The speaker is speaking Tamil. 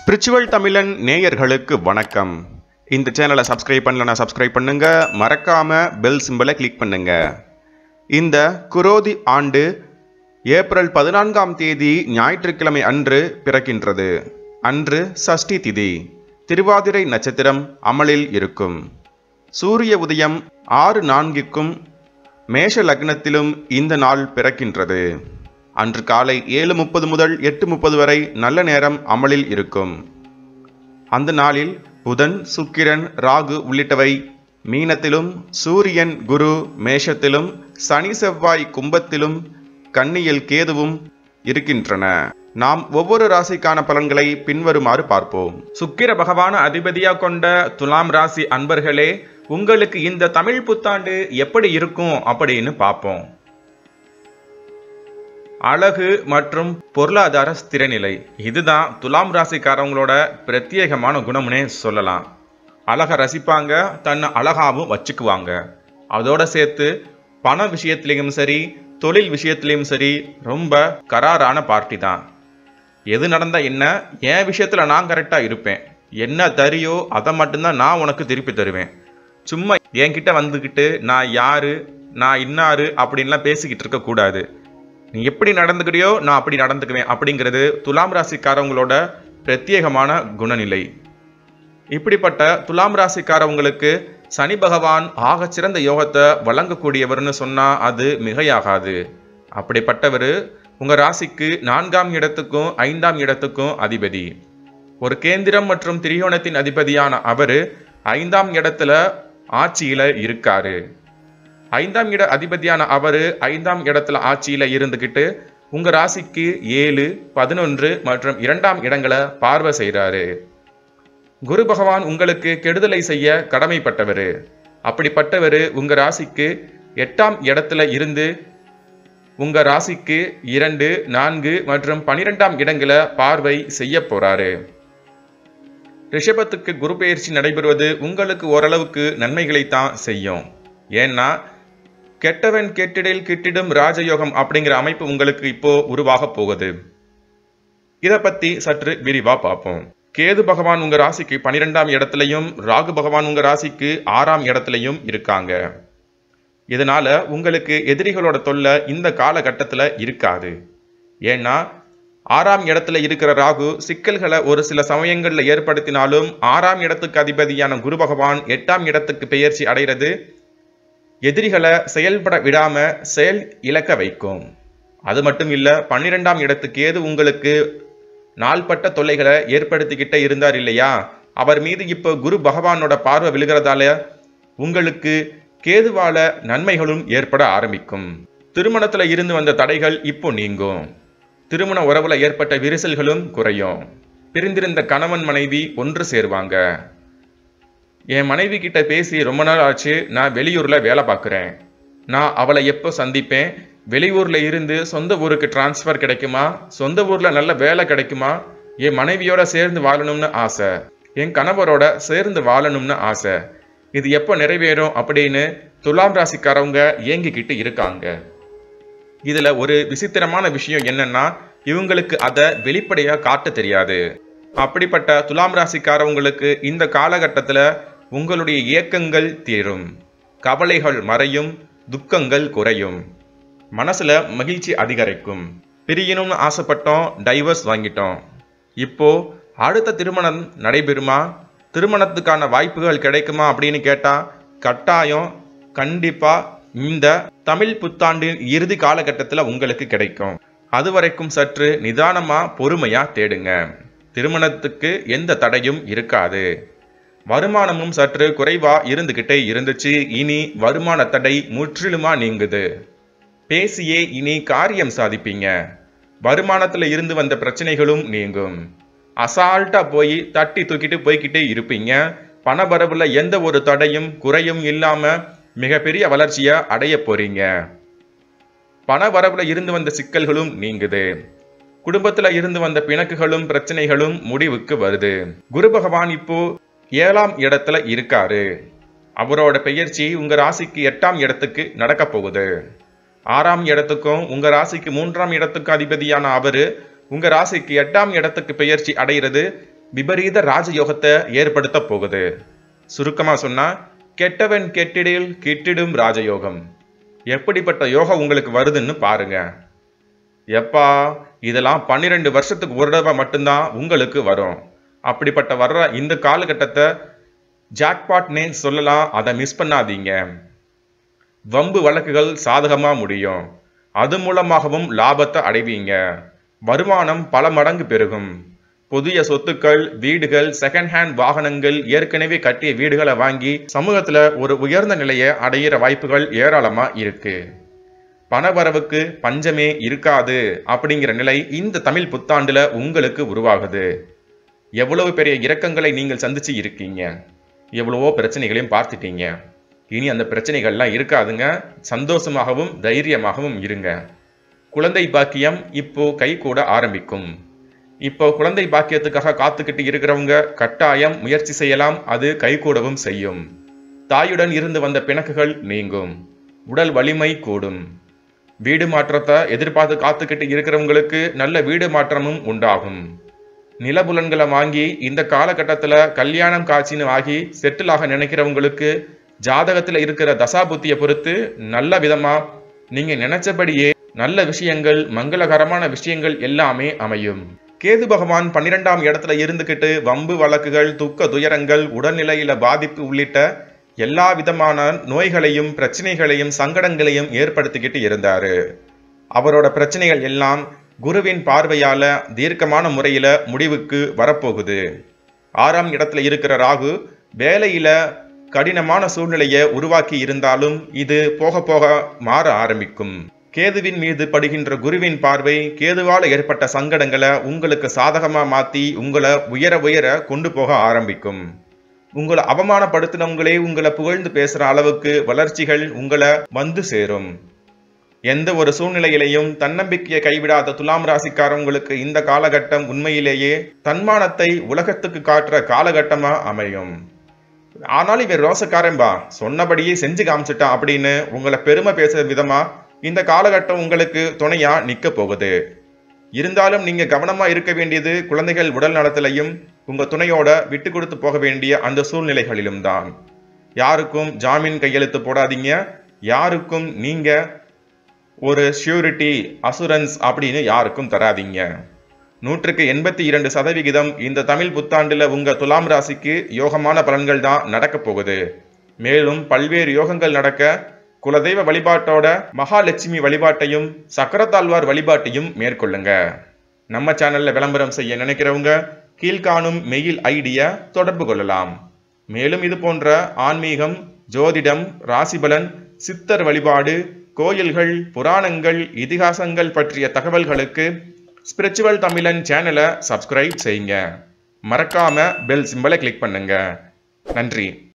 ஸ்பிரிச்சுவல் தமிழன் நேயர்களுக்கு வணக்கம் இந்த சேனலை சப்ஸ்கிரைப் பண்ணலனா சப்ஸ்கிரைப் பண்ணுங்க மறக்காம பெல் சிம்பலை கிளிக் பண்ணுங்க இந்த குரோதி ஆண்டு ஏப்ரல் பதினான்காம் தேதி ஞாயிற்றுக்கிழமை அன்று பிறக்கின்றது அன்று சஷ்டி திதி திருவாதிரை நட்சத்திரம் அமலில் இருக்கும் சூரிய உதயம் ஆறு நான்கிற்கும் மேஷ லக்னத்திலும் இந்த நாள் பிறக்கின்றது அன்று காலை ஏழு முப்பது முதல் எட்டு முப்பது வரை நல்ல நேரம் அமலில் இருக்கும் அந்த நாளில் புதன் சுக்கிரன் ராகு உள்ளிட்டவை மீனத்திலும் சூரியன் குரு மேஷத்திலும் சனி செவ்வாய் கும்பத்திலும் கன்னியில் கேதுவும் இருக்கின்றன நாம் ஒவ்வொரு ராசிக்கான பலன்களை பின்வருமாறு பார்ப்போம் சுக்கிர பகவான அதிபதியா கொண்ட துலாம் ராசி அன்பர்களே உங்களுக்கு இந்த தமிழ் புத்தாண்டு எப்படி இருக்கும் அப்படின்னு பார்ப்போம் அழகு மற்றும் பொருளாதார ஸ்திரநிலை இதுதான் துலாம் ராசிக்காரவங்களோட பிரத்யேகமான குணம்னே சொல்லலாம் அழகை ரசிப்பாங்க தன்னை அழகாவும் வச்சுக்குவாங்க அதோட சேர்த்து பண விஷயத்துலேயும் சரி தொழில் விஷயத்துலேயும் சரி ரொம்ப கராரான பார்ட்டி தான் எது நடந்தா என்ன என் விஷயத்தில் நான் கரெக்டாக இருப்பேன் என்ன தரியோ அதை மட்டும்தான் நான் உனக்கு திருப்பி தருவேன் சும்மா என்கிட்ட வந்துக்கிட்டு நான் யாரு நான் இன்னாரு அப்படின்லாம் பேசிக்கிட்டு இருக்கக்கூடாது நீ எப்படி நடந்துக்கிறியோ நான் அப்படி நடந்துக்குவேன் அப்படிங்கிறது துலாம் ராசிக்காரவங்களோட பிரத்யேகமான குணநிலை இப்படிப்பட்ட துலாம் ராசிக்காரவங்களுக்கு சனி பகவான் ஆகச்சிறந்த யோகத்தை வழங்கக்கூடியவர்னு சொன்னா அது மிகையாகாது அப்படிப்பட்டவர் உங்க ராசிக்கு நான்காம் இடத்துக்கும் ஐந்தாம் இடத்துக்கும் அதிபதி ஒரு கேந்திரம் மற்றும் திரிகோணத்தின் அதிபதியான அவர் ஐந்தாம் இடத்துல ஆட்சியில இருக்காரு ஐந்தாம் இட அதிபதியான அவர் ஐந்தாம் இடத்துல ஆட்சியில இருந்துக்கிட்டு உங்க ராசிக்கு ஏழு பதினொன்று மற்றும் இரண்டாம் இடங்களை பார்வை செய்கிறாரு குரு பகவான் உங்களுக்கு கெடுதலை செய்ய கடமைப்பட்டவர் அப்படிப்பட்டவர் உங்க ராசிக்கு எட்டாம் இடத்துல இருந்து உங்க ராசிக்கு இரண்டு நான்கு மற்றும் பனிரெண்டாம் இடங்களை பார்வை செய்ய போறாரு ரிஷபத்துக்கு குரு பெயர்ச்சி நடைபெறுவது உங்களுக்கு ஓரளவுக்கு நன்மைகளைத்தான் செய்யும் ஏன்னா கெட்டவன் கெட்டிடில் கிட்டிடும் ராஜயோகம் அப்படிங்கிற அமைப்பு உங்களுக்கு இப்போ உருவாக போகுது இதை பத்தி சற்று விரிவா பார்ப்போம் கேது பகவான் உங்க ராசிக்கு பனிரெண்டாம் இடத்துலையும் ராகு பகவான் உங்க ராசிக்கு ஆறாம் இடத்துலையும் இருக்காங்க இதனால உங்களுக்கு எதிரிகளோட தொல்லை இந்த காலகட்டத்தில் இருக்காது ஏன்னா ஆறாம் இடத்துல இருக்கிற ராகு சிக்கல்களை ஒரு சில சமயங்களில் ஏற்படுத்தினாலும் ஆறாம் இடத்துக்கு அதிபதியான குரு பகவான் எட்டாம் இடத்துக்கு பெயர்ச்சி அடைகிறது எதிரிகளை செயல்பட விடாம செயல் இழக்க வைக்கும் அது மட்டும் இல்ல பன்னிரெண்டாம் இடத்துக்கு ஏது உங்களுக்கு நாள்பட்ட தொல்லைகளை ஏற்படுத்திக்கிட்டே இருந்தார் இல்லையா அவர் மீது இப்போ குரு பகவானோட பார்வை விழுகிறதால உங்களுக்கு கேதுவால நன்மைகளும் ஏற்பட ஆரம்பிக்கும் திருமணத்துல இருந்து வந்த தடைகள் இப்போ நீங்கும் திருமண உறவுல ஏற்பட்ட விரிசல்களும் குறையும் பிரிந்திருந்த கணவன் மனைவி ஒன்று சேருவாங்க என் மனைவி கிட்ட பேசி ரொம்ப நாள் ஆச்சு நான் வெளியூர்ல வேலை பார்க்குறேன் நான் அவளை எப்போ சந்திப்பேன் வெளியூர்ல இருந்து சொந்த ஊருக்கு டிரான்ஸ்ஃபர் கிடைக்குமா சொந்த ஊர்ல நல்ல வேலை கிடைக்குமா என் மனைவியோட சேர்ந்து வாழணும்னு ஆசை என் கணவரோட சேர்ந்து வாழணும்னு ஆசை இது எப்போ நிறைவேறும் அப்படின்னு துலாம் ராசிக்காரவங்க ஏங்கிக்கிட்டு இருக்காங்க இதுல ஒரு விசித்திரமான விஷயம் என்னன்னா இவங்களுக்கு அதை வெளிப்படையா காட்ட தெரியாது அப்படிப்பட்ட துலாம் ராசிக்காரவங்களுக்கு இந்த காலகட்டத்துல உங்களுடைய இயக்கங்கள் தீரும் கவலைகள் மறையும் துக்கங்கள் குறையும் மனசுல மகிழ்ச்சி அதிகரிக்கும் பிரியணும்னு ஆசைப்பட்டோம் டைவர்ஸ் வாங்கிட்டோம் இப்போ அடுத்த திருமணம் நடைபெறுமா திருமணத்துக்கான வாய்ப்புகள் கிடைக்குமா அப்படின்னு கேட்டா கட்டாயம் கண்டிப்பா இந்த தமிழ் புத்தாண்டின் இறுதி காலகட்டத்தில் உங்களுக்கு கிடைக்கும் அது வரைக்கும் சற்று நிதானமா பொறுமையா தேடுங்க திருமணத்துக்கு எந்த தடையும் இருக்காது வருமானமும் சற்று குறைவா இருந்துகிட்டே இருந்துச்சு இனி வருமான தடை முற்றிலுமா நீங்குது பேசியே இனி காரியம் சாதிப்பீங்க வருமானத்துல இருந்து வந்த பிரச்சனைகளும் நீங்கும் அசால்ட்டா போய் தட்டி தூக்கிட்டு போய்கிட்டே இருப்பீங்க பணவரவுல எந்த ஒரு தடையும் குறையும் இல்லாம மிகப்பெரிய வளர்ச்சியை அடைய போறீங்க பண வரவுல இருந்து வந்த சிக்கல்களும் நீங்குது குடும்பத்துல இருந்து வந்த பிணக்குகளும் பிரச்சனைகளும் முடிவுக்கு வருது குரு பகவான் இப்போ ஏழாம் இடத்துல இருக்காரு அவரோட பெயர்ச்சி உங்க ராசிக்கு எட்டாம் இடத்துக்கு நடக்க போகுது ஆறாம் இடத்துக்கும் உங்க ராசிக்கு மூன்றாம் இடத்துக்கு அதிபதியான அவரு உங்க ராசிக்கு எட்டாம் இடத்துக்கு பெயர்ச்சி அடைகிறது விபரீத ராஜயோகத்தை ஏற்படுத்த போகுது சுருக்கமா சொன்னா கெட்டவன் கெட்டிடில் கிட்டிடும் ராஜயோகம் எப்படிப்பட்ட யோகம் உங்களுக்கு வருதுன்னு பாருங்க எப்பா இதெல்லாம் பன்னிரெண்டு வருஷத்துக்கு ஒரு தடவை மட்டும்தான் உங்களுக்கு வரும் அப்படிப்பட்ட வர்ற இந்த காலகட்டத்தை ஜாக்பாட்னே சொல்லலாம் அதை மிஸ் பண்ணாதீங்க வம்பு வழக்குகள் சாதகமா முடியும் அது மூலமாகவும் லாபத்தை அடைவீங்க வருமானம் பல மடங்கு பெருகும் புதிய சொத்துக்கள் வீடுகள் செகண்ட் ஹேண்ட் வாகனங்கள் ஏற்கனவே கட்டிய வீடுகளை வாங்கி சமூகத்துல ஒரு உயர்ந்த நிலையை அடையிற வாய்ப்புகள் ஏராளமா இருக்கு பணவரவுக்கு பஞ்சமே இருக்காது அப்படிங்கிற நிலை இந்த தமிழ் புத்தாண்டுல உங்களுக்கு உருவாகுது எவ்வளவு பெரிய இரக்கங்களை நீங்கள் சந்திச்சு இருக்கீங்க எவ்வளவோ பிரச்சனைகளையும் பார்த்துட்டீங்க இனி அந்த பிரச்சனைகள்லாம் இருக்காதுங்க சந்தோஷமாகவும் தைரியமாகவும் இருங்க குழந்தை பாக்கியம் இப்போ கை கூட ஆரம்பிக்கும் இப்போ குழந்தை பாக்கியத்துக்காக காத்துக்கிட்டு இருக்கிறவங்க கட்டாயம் முயற்சி செய்யலாம் அது கைகூடவும் செய்யும் தாயுடன் இருந்து வந்த பிணக்குகள் நீங்கும் உடல் வலிமை கூடும் வீடு மாற்றத்தை எதிர்பார்த்து காத்துக்கிட்டு இருக்கிறவங்களுக்கு நல்ல வீடு மாற்றமும் உண்டாகும் நிலபுலன்களை வாங்கி இந்த காலகட்டத்தில் கல்யாணம் காட்சின்னு ஆகி செட்டில் ஆக நினைக்கிறவங்களுக்கு ஜாதகத்தில் இருக்கிற தசாபுத்தியை பொறுத்து நல்ல விதமா நீங்க நினைச்சபடியே நல்ல விஷயங்கள் மங்களகரமான விஷயங்கள் எல்லாமே அமையும் கேது பகவான் பன்னிரெண்டாம் இடத்துல இருந்துகிட்டு வம்பு வழக்குகள் துக்க துயரங்கள் உடல்நிலையில பாதிப்பு உள்ளிட்ட எல்லா விதமான நோய்களையும் பிரச்சனைகளையும் சங்கடங்களையும் ஏற்படுத்திக்கிட்டு இருந்தாரு அவரோட பிரச்சனைகள் எல்லாம் குருவின் பார்வையால தீர்க்கமான முறையில முடிவுக்கு வரப்போகுது ஆறாம் இடத்துல இருக்கிற ராகு வேலையில கடினமான சூழ்நிலையை உருவாக்கி இருந்தாலும் இது போக போக மாற ஆரம்பிக்கும் கேதுவின் மீது படுகின்ற குருவின் பார்வை கேதுவால ஏற்பட்ட சங்கடங்களை உங்களுக்கு சாதகமா மாத்தி உங்களை உயர உயர கொண்டு போக ஆரம்பிக்கும் உங்களை அவமானப்படுத்தினவங்களே உங்களை புகழ்ந்து பேசுற அளவுக்கு வளர்ச்சிகள் உங்களை வந்து சேரும் எந்த ஒரு சூழ்நிலையிலையும் தன்னம்பிக்கையை கைவிடாத துலாம் ராசிக்காரங்களுக்கு இந்த காலகட்டம் உண்மையிலேயே தன்மானத்தை உலகத்துக்கு காட்டுற காலகட்டமா அமையும் ஆனாலும் இவன் ரோசக்காரன்பா சொன்னபடியே செஞ்சு காமிச்சிட்டான் அப்படின்னு உங்களை பெருமை பேசுற விதமா இந்த காலகட்டம் உங்களுக்கு துணையா நிக்க போகுது இருந்தாலும் நீங்க கவனமா இருக்க வேண்டியது குழந்தைகள் உடல் நலத்திலையும் உங்க துணையோட விட்டு கொடுத்து போக வேண்டிய அந்த சூழ்நிலைகளிலும் தான் யாருக்கும் ஜாமீன் கையெழுத்து போடாதீங்க யாருக்கும் நீங்க ஒரு ஷியூரிட்டி அசுரன்ஸ் அப்படின்னு யாருக்கும் தராதீங்க நூற்றுக்கு எண்பத்தி இரண்டு சதவிகிதம் இந்த தமிழ் புத்தாண்டுல உங்க துலாம் ராசிக்கு யோகமான பலன்கள் தான் நடக்க போகுது மேலும் பல்வேறு யோகங்கள் நடக்க குலதெய்வ வழிபாட்டோட மகாலட்சுமி வழிபாட்டையும் சக்கரத்தாழ்வார் வழிபாட்டையும் மேற்கொள்ளுங்க நம்ம சேனல்ல விளம்பரம் செய்ய நினைக்கிறவங்க கீழ்காணும் மெயில் ஐடியை தொடர்பு கொள்ளலாம் மேலும் இது போன்ற ஆன்மீகம் ஜோதிடம் ராசிபலன் சித்தர் வழிபாடு கோயில்கள் புராணங்கள் இதிகாசங்கள் பற்றிய தகவல்களுக்கு ஸ்பிரிச்சுவல் தமிழன் சேனலை சப்ஸ்கிரைப் செய்யுங்க மறக்காம பெல் சிம்பலை கிளிக் பண்ணுங்க நன்றி